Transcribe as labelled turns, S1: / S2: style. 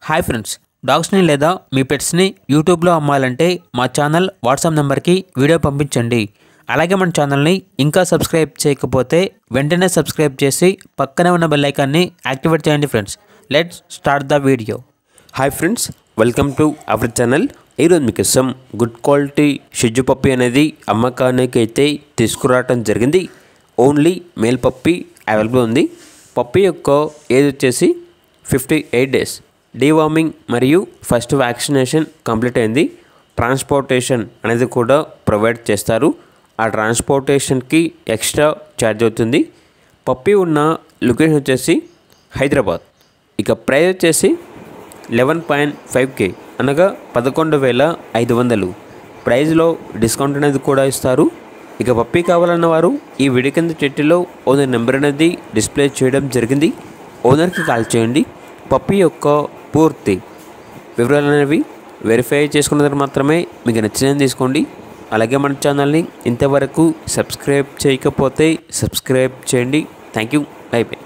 S1: hi friends డాగ్స్ని లేదా మీ పెట్స్ని యూట్యూబ్లో అమ్మాలంటే మా ఛానల్ వాట్సాప్ నెంబర్కి వీడియో పంపించండి అలాగే మన ఛానల్ని ఇంకా సబ్స్క్రైబ్ చేయకపోతే వెంటనే సబ్స్క్రైబ్ చేసి పక్కనే ఉన్న బెల్ ఐకాన్ని యాక్టివేట్ చేయండి friends let's start the video
S2: hi friends welcome to our channel ఈరోజు మీకోసం గుడ్ క్వాలిటీ షిజ్జు పప్పి అనేది అమ్మకానికి అయితే తీసుకురావటం జరిగింది ఓన్లీ మేల్ పప్పి అవైలబుల్ ఉంది పప్పి యొక్క ఏజ్ వచ్చేసి ఫిఫ్టీ ఎయిట్ డేస్ డీవార్మింగ్ మరియు ఫస్ట్ వ్యాక్సినేషన్ కంప్లీట్ అయింది ట్రాన్స్పోర్టేషన్ అనేది కూడా ప్రొవైడ్ చేస్తారు ఆ ట్రాన్స్పోర్టేషన్కి ఎక్స్ట్రా ఛార్జ్ అవుతుంది పప్పి ఉన్న లొకేషన్ వచ్చేసి హైదరాబాద్ ఇక ప్రైస్ వచ్చేసి లెవెన్ పాయింట్ ఫైవ్ కే అనగా పదకొండు వేల ఐదు వందలు ప్రైజ్లో డిస్కౌంట్ అనేది కూడా ఇస్తారు ఇక పప్పీ కావాలన్న వారు ఈ వీడియో కింద చెట్టులో ఓనర్ నెంబర్ అనేది డిస్ప్లే చేయడం జరిగింది ఓనర్కి కాల్ చేయండి పప్పీ యొక్క పూర్తి వివరాలు అనేవి వెరిఫై చేసుకున్న తర్వాత మాత్రమే మీకు నచ్చినది తీసుకోండి అలాగే మన ఛానల్ని ఇంతవరకు సబ్స్క్రైబ్ చేయకపోతే సబ్స్క్రైబ్ చేయండి థ్యాంక్ యూ బై బై